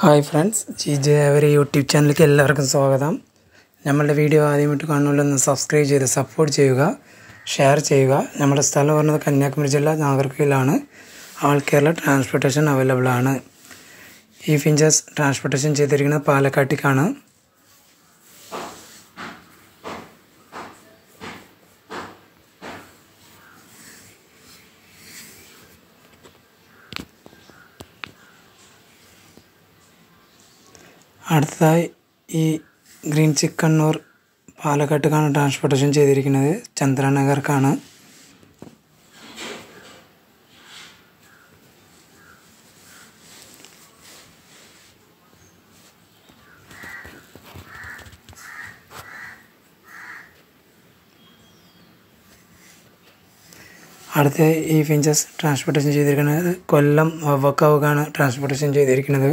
hi friends G J അവരെ YouTube ചാനലിലേക്ക് എല്ലാവർക്കും സ്വാഗതം നമ്മളുടെ വീഡിയോ ആദ്യമായിട്ട് കാണുന്നതിലൊന്ന് സബ്സ്ക്രൈബ് ചെയ്ത് സപ്പോർട്ട് ചെയ്യുക ഷെയർ ചെയ്യുക നമ്മുടെ സ്ഥലം പറയുന്നത് കന്യാകുമരി ജില്ല നാഗർകോയിലാണ് ആൾ കേരള ട്രാൻസ്പോർട്ടേഷൻ അവൈലബിൾ ആണ് ഈ ഫിഞ്ചസ് ട്രാൻസ്പോർട്ടേഷൻ ചെയ്തിരിക്കുന്നത് പാലക്കാട്ടേക്കാണ് അടുത്തതായി ഈ ഗ്രീൻ ചിക്കണ്ണൂർ പാലക്കാട്ടേക്കാണ് ട്രാൻസ്പോർട്ടേഷൻ ചെയ്തിരിക്കുന്നത് ചന്ദ്രനഗർക്കാണ് അടുത്ത ഈ ഫിഞ്ചസ് ട്രാൻസ്പോർട്ടേഷൻ ചെയ്തിരിക്കുന്നത് കൊല്ലം വവക്കാവുകാണ് ട്രാൻസ്പോർട്ടേഷൻ ചെയ്തിരിക്കുന്നത്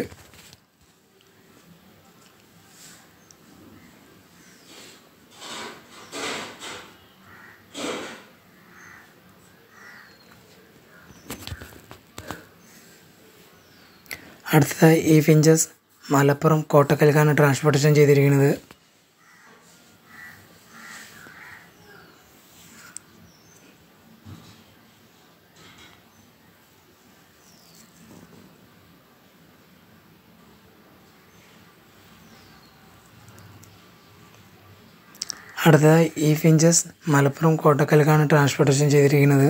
അടുത്തതായി ഈ ഫിഞ്ചസ് മലപ്പുറം കോട്ടക്കലിക്കാണ് ട്രാൻസ്പോർട്ടേഷൻ ചെയ്തിരിക്കുന്നത് അടുത്തതായി ഈ ഫിഞ്ചസ് മലപ്പുറം കോട്ടക്കലിക്കാണ് ട്രാൻസ്പോർട്ടേഷൻ ചെയ്തിരിക്കുന്നത്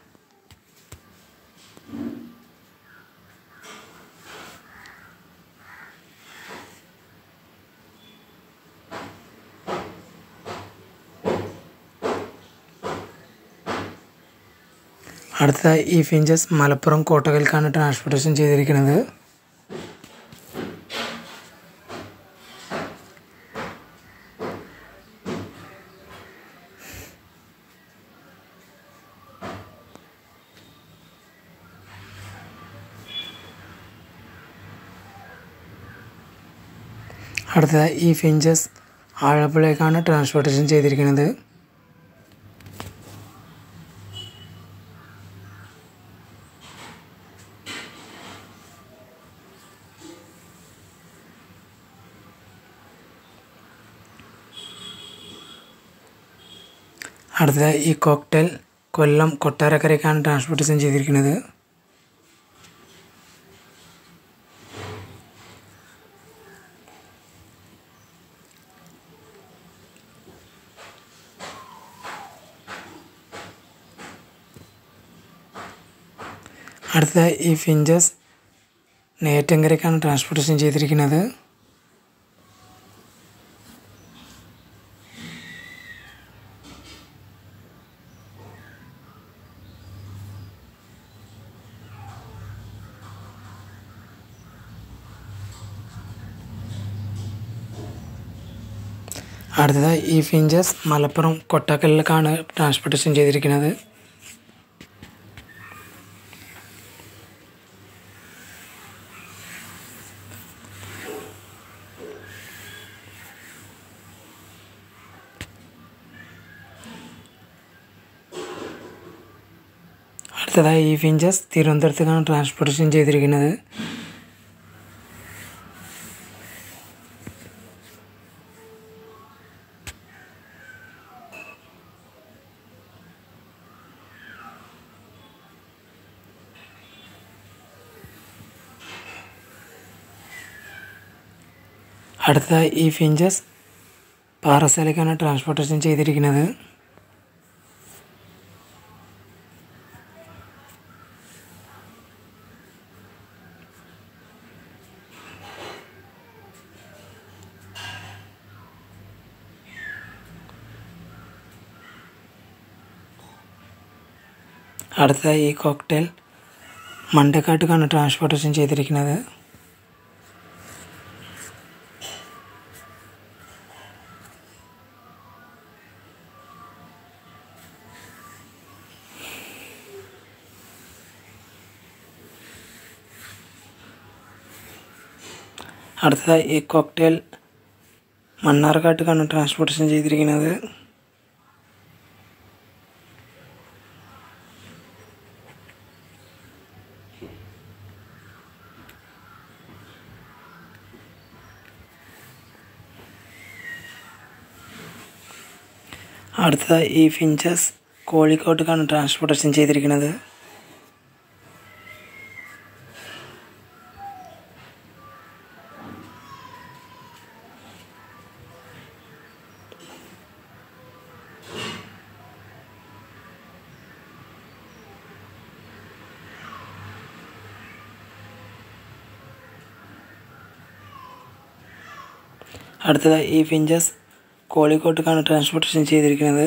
അടുത്തതായി ഈ ഫിഞ്ചസ് മലപ്പുറം കോട്ടകൽക്കാണ് ട്രാൻസ്പോർട്ടേഷൻ ചെയ്തിരിക്കുന്നത് അടുത്തതായി ഈ ഫിഞ്ചസ് ആഴപ്പുഴയ്ക്കാണ് ട്രാൻസ്പോർട്ടേഷൻ ചെയ്തിരിക്കുന്നത് അടുത്തതായി ഈ കോക്ടെയിൽ കൊല്ലം കൊട്ടാരക്കരയ്ക്കാണ് ട്രാൻസ്പോർട്ടേഷൻ ചെയ്തിരിക്കുന്നത് അടുത്തതായി ഈ ഫിഞ്ചസ് നെയ്യാറ്റങ്കരയ്ക്കാണ് ട്രാൻസ്പോർട്ടേഷൻ ചെയ്തിരിക്കുന്നത് അടുത്തതായി ഈ ഫിഞ്ചസ് മലപ്പുറം കൊട്ടാക്കലിലേക്കാണ് ട്രാൻസ്പോർട്ടേഷൻ ചെയ്തിരിക്കുന്നത് അടുത്തതായി ഈ ഫിഞ്ചസ് തിരുവനന്തപുരത്തേക്കാണ് ട്രാൻസ്പോർട്ടേഷൻ ചെയ്തിരിക്കുന്നത് അടുത്തതായി ഈ ഫിഞ്ചസ് പാറശാലയ്ക്കാണ് ട്രാൻസ്പോർട്ടേഷൻ ചെയ്തിരിക്കുന്നത് അടുത്തതായി ഈ കോക്ടെയിൽ മണ്ടക്കാട്ടേക്കാണ് ട്രാൻസ്പോർട്ടേഷൻ ചെയ്തിരിക്കുന്നത് അടുത്തതായി ഈ കോക്ടെയിൽ മണ്ണാർക്കാട്ടേക്കാണ് ട്രാൻസ്പോർട്ടേഷൻ ചെയ്തിരിക്കുന്നത് അടുത്തതായി ഈ ഫിഞ്ചസ് കോഴിക്കോട്ടേക്കാണ് ട്രാൻസ്പോർട്ടേഷൻ ചെയ്തിരിക്കുന്നത് അടുത്തതായി ഈ ഫിഞ്ചസ് കോഴിക്കോട്ടേക്കാണ് ട്രാൻസ്പോർട്ടേഷൻ ചെയ്തിരിക്കുന്നത്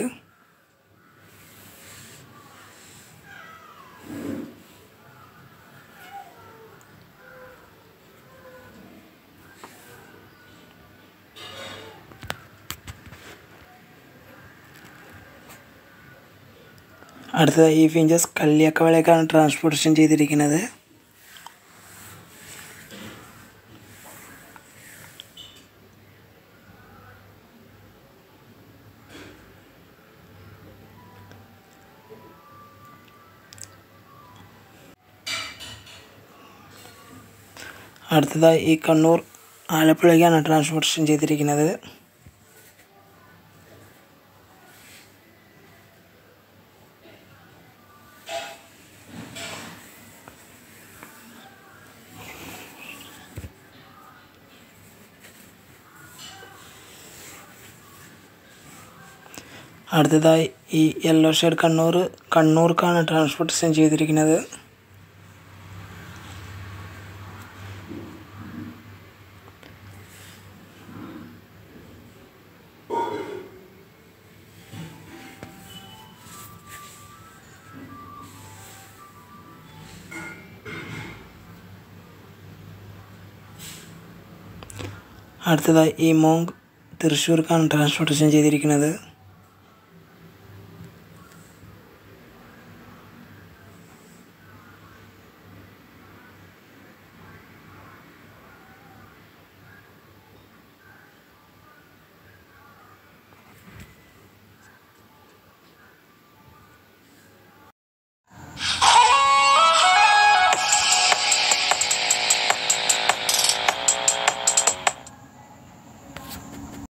അടുത്തതായി ഈ ഫിഞ്ചസ് കല്ലിയക്കവളേക്കാണ് ട്രാൻസ്പോർട്ടേഷൻ ചെയ്തിരിക്കുന്നത് അടുത്തതായി ഈ കണ്ണൂർ ആലപ്പുഴയ്ക്കാണ് ട്രാൻസ്പോർട്ടേഷൻ ചെയ്തിരിക്കുന്നത് അടുത്തതായി ഈ യെല്ലോ ഷെയ്ഡ് കണ്ണൂർ കണ്ണൂർക്കാണ് ട്രാൻസ്പോർട്ടേഷൻ ചെയ്തിരിക്കുന്നത് അടുത്തതായി ഈ മോങ്ക് തൃശ്ശൂർക്കാണ് ട്രാൻസ്പോർട്ടേഷൻ ചെയ്തിരിക്കുന്നത്